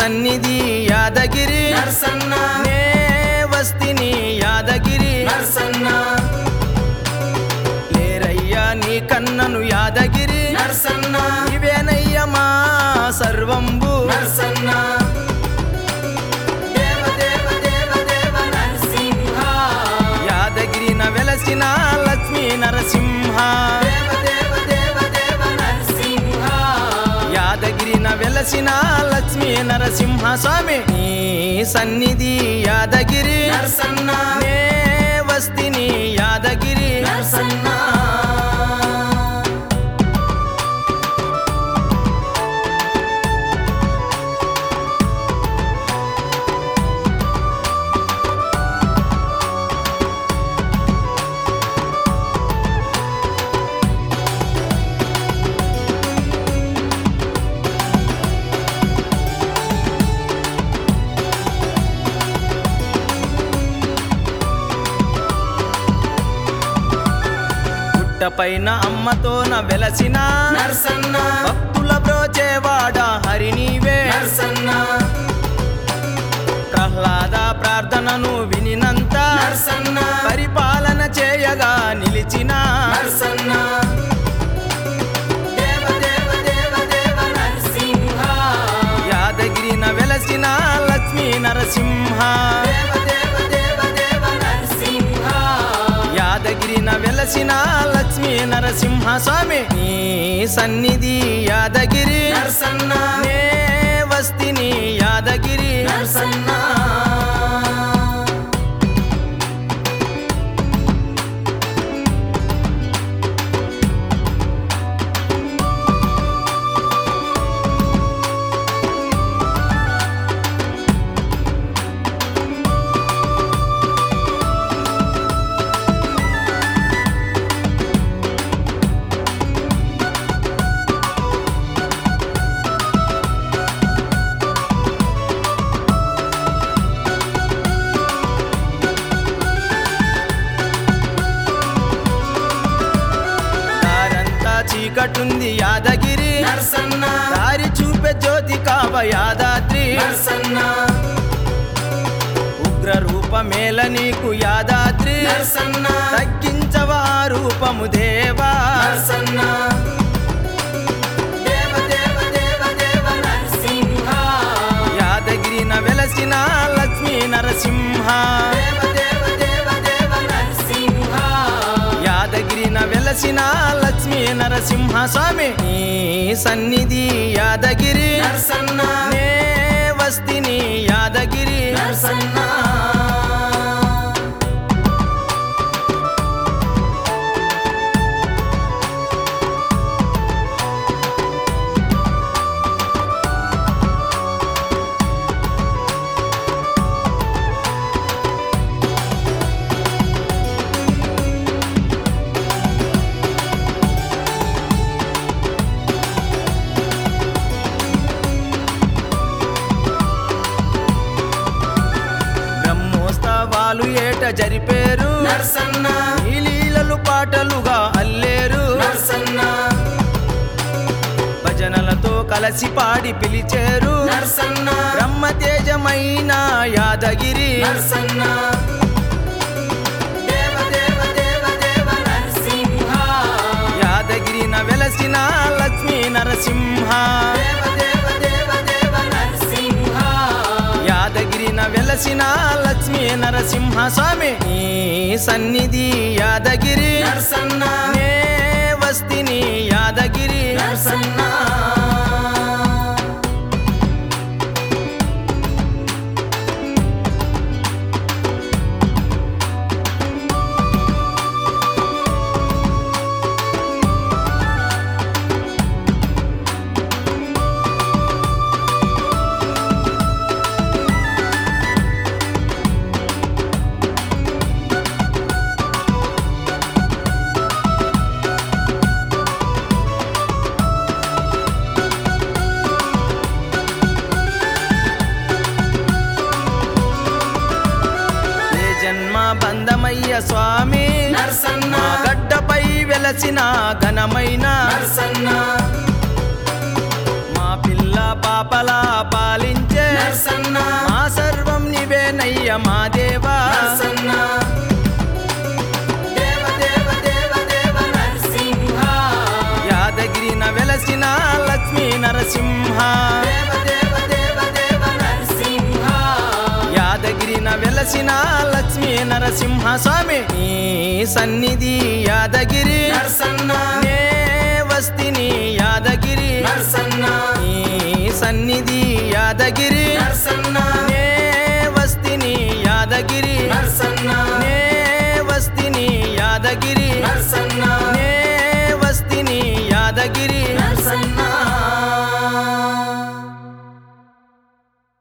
సన్నిధి యాదగిరి నరసన్న నే వస్తిని యాదగిరి నరసన్న లేరయ్యా నీ కన్నను యాదగిరి నరసన్న ఇవేనయ్య మా సర్వంబు నరసన్న దేవ దేవ దేవ దేవ నరసింహ యాదగిరిన వెలసిన లక్ష్మీ నరసింహ దేవ దేవ దేవ దేవ నరసింహ యాదగిరిన వెలసిన లక్ష్మీ నరసింహ స్వామి నీ సన్నిధి యాదగిరి నరసన్న నే వస్తిని యాదగిరి నరసన్న పుట్టపైన అమ్మతోన వెలసిన నరసన్న భక్తుల బ్రోచేవాడ హరి నీవే నరసన్న ప్రహ్లాద ప్రార్థనను వినినంత నరసన్న పరిపాలన చేయగా నిలిచిన నరసన్న దేవ దేవ దేవ దేవ నరసింహ యాదగిరిన వెలసిన లక్ష్మీ నరసింహ దేవ దేవ దేవ దేవ నరసింహ యాదగిరిన వెలసిన లక్ష్మీ నరసింహ స్వామి నీ సన్నిధి యాదగిరి నరసన్న నే వస్తిని యాదగిరి నరసన్న దారంతా చీకటుంది యాదగిరి నరసన్న దారి చూపే జ్యోతి కావ యాదాద్రి నరసన్న ఉగ్ర రూపమేల నీకు యాదాద్రి నరసన్న తగ్గించవా రూపము దేవా నరసన్న దేవ దేవ దేవ దేవ నరసింహ యాదగిరిన వెలసిన లక్ష్మీ నరసింహ దేవ దేవ దేవ దేవ నరసింహ యాదగిరిన వెలసిన లక్ష్మీ నరసింహ స్వామి నీ సన్నిధి యాదగిరి నరసన్న నే వస్తిని యాదగిరి నరసన్న బ్రహ్మోత్సవాలు ఏట జరిపేరు నరసన్న ఈ లీలలు పాటలుగా అల్లేరు నరసన్న భజనలతో కలసి పాడి పిలిచేరు నరసన్న బ్రహ్మతేజమైన యాదగిరి నరసన్న దేవ దేవ దేవ దేవ నరసింహ యాదగిరిన వెలసిన లక్ష్మీ నరసింహ దేవ దేవ దేవ దేవ నరసింహ యాదగిరిన వెలసిన లక్ష్మీ నరసింహ స్వామి నీ సన్నిధి యాదగిరి నరసన్న నే వస్తిని యాదగిరి నరసన్న ఏ జన్మ బంధమయ్య స్వామి నరసన్న మా గడ్డపై వెలసిన ఘనమైన నరసన్న మా పిల్ల పాపలా పాలించే నరసన్న మా సర్వం నివేనయ్య మా దేవా నరసన్న దేవ దేవ దేవ దేవ నరసింహ యాదగిరిన వెలసిన లక్ష్మీ నరసింహ దేవ దేవ దేవ దేవ నరసింహ యాదగిరిన వెలసిన లక్ష్మీ నరసింహ స్వామి నీ సన్నిధి యాదగిరి నరసన్న నే వస్తిని యాదగిరి నరసన్న నీ సన్నిధి యాదగిరి నరసన్న నే వస్తిని యాదగిరి నరసన్న నే వస్తిని యాదగిరి నరసన్న నే వస్తిని యాదగిరి